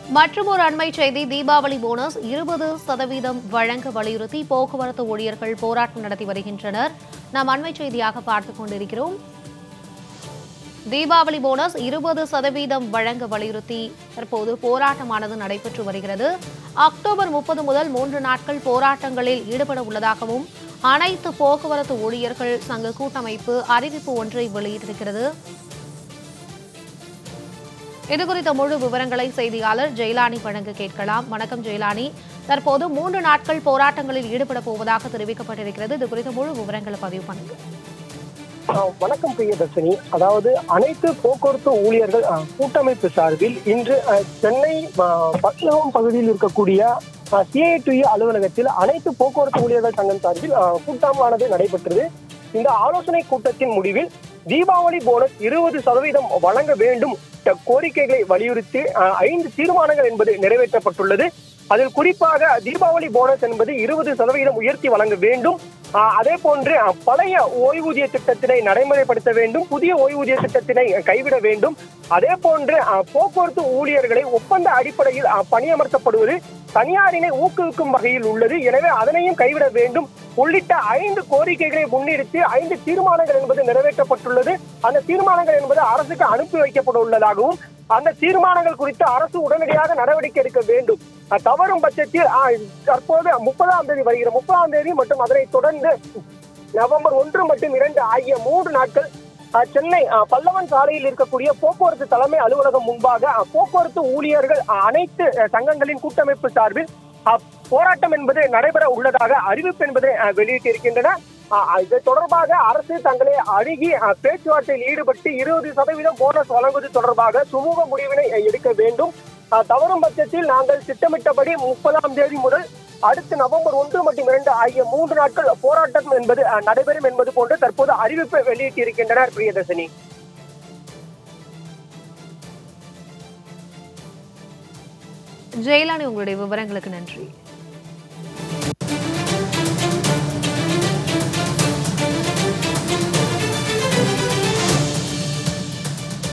மற்றும் ஒரு அண்மை செய்தி தீபாவளி போனஸ் இருபது சதவீதம் வழங்க வலியுறுத்தி போக்குவரத்து ஊழியர்கள் போராட்டம் நடத்தி வருகின்றனர் நாம் அண்மை செய்தியாக பார்த்துக் கொண்டிருக்கிறோம் தீபாவளி போனஸ் இருபது சதவீதம் வழங்க வலியுறுத்தி தற்போது போராட்டமானது நடைபெற்று வருகிறது அக்டோபர் முப்பது முதல் மூன்று நாட்கள் போராட்டங்களில் ஈடுபட உள்ளதாகவும் அனைத்து போக்குவரத்து ஊழியர்கள் சங்க கூட்டமைப்பு அறிவிப்பு ஒன்றை வெளியிட்டிருக்கிறது இது குறித்த முழு விவரங்களை செய்தியாளர் ஜெயலானி வழங்க கேட்கலாம் வணக்கம் ஜெயலானி தற்போது மூன்று நாட்கள் போராட்டங்களில் ஈடுபட போவதாக தெரிவிக்கப்பட்டிருக்கிறது இது குறித்த முழு விவரங்களை பதிவு பண்ணுங்க ஆஹ் வணக்கம் பிரியதர்ஷினி அதாவது அனைத்து போக்குவரத்து ஊழியர்கள் ஆஹ், கூட்டமைப்பு சார்பில் இன்று ஆஹ், சென்னை ஆஹ், பத்மநாபம் பகுதியில் இருக்கக்கூடிய சிஐடியு அலுவலகத்தில் அனைத்து போக்குவரத்து ஊழியர்கள் சங்கம் சார்பில் ஆஹ், கூட்டமானது நடைபெற்றது இந்த ஆலோசனை கூட்டத்தின் முடிவில் தீபாவளி போனஸ் இருபது சதவீதம் வழங்க வேண்டும் என்ற கோரிக்கைகளை வலியுறுத்தி ஆஹ், ஐந்து தீர்மானங்கள் என்பது நிறைவேற்றப்பட்டுள்ளது அதில் குறிப்பாக தீபாவளி போனஸ் என்பது இருபது சதவீதம் உயர்த்தி வழங்க வேண்டும் ஆஹ் அதே போன்று அஹ், பழைய ஓய்வூதிய திட்டத்தினை நடைமுறைப்படுத்த வேண்டும் புதிய ஓய்வூதிய திட்டத்தினை கைவிட வேண்டும் அதே போன்று அஹ், போக்குவரத்து ஊழியர்களை ஒப்பந்த அடிப்படையில் அஹ், பணியமர்த்தப்படுவது தனியாரினை ஊக்குவிக்கும் வகையில் உள்ளது எனவே அதனையும் கைவிட வேண்டும் உள்ளிட்ட ஐந்து கோரிக்கைகளை முன்னிறுத்தி ஐந்து தீர்மானங்கள் என்பது நிறைவேற்றப்பட்டுள்ளது அந்த தீர்மானங்கள் என்பது அரசுக்கு அனுப்பி வைக்கப்பட உள்ளதாகவும் அந்த தீர்மானங்கள் குறித்து அரசு உடனடியாக நடவடிக்கை எடுக்க வேண்டும் அஹ், தவறும் பட்சத்தில் அஹ், தற்போது முப்பதாம் தேதி வருகிற முப்பதாம் தேதி மற்றும் அதனை தொடர்ந்து நவம்பர் ஒன்று மற்றும் இரண்டு ஆகிய மூன்று நாட்கள் அஹ், சென்னை அஹ், பல்லவன் சாலையில் இருக்கக்கூடிய போக்குவரத்து தலைமை அலுவலகம் முன்பாக அஹ், போக்குவரத்து ஊழியர்கள் அஹ், அனைத்து அஹ், சங்கங்களின் கூட்டமைப்பு சார்பில் அஹ், போராட்டம் என்பது நடைபெற உள்ளதாக அறிவிப்பு என்பதை அஹ், வெளியிட்டிருக்கின்றன அஹ், இது தொடர்பாக அரசு தங்களை அணுகி அஹ், பேச்சுவார்த்தையில் ஈடுபட்டு இருபது சதவீதம் போனஸ் வழங்குவது தொடர்பாக சுமூக முடிவினை அஹ், எடுக்க வேண்டும் அஹ், தவறும் பட்சத்தில் நாங்கள் திட்டமிட்டபடி முப்பதாம் தேதி முதல் அடுத்து நவம்பர் ஒன்று மற்றும் இரண்டு ஆகிய மூன்று நாட்கள் போராட்டம் என்பது அஹ், நடைபெறும் என்பது போன்று தற்போது அறிவிப்பை வெளியிட்டிருக்கின்றனர் பிரியதர்ஷினி ஜெயலானி உங்களுடைய விவரங்களுக்கு நன்றி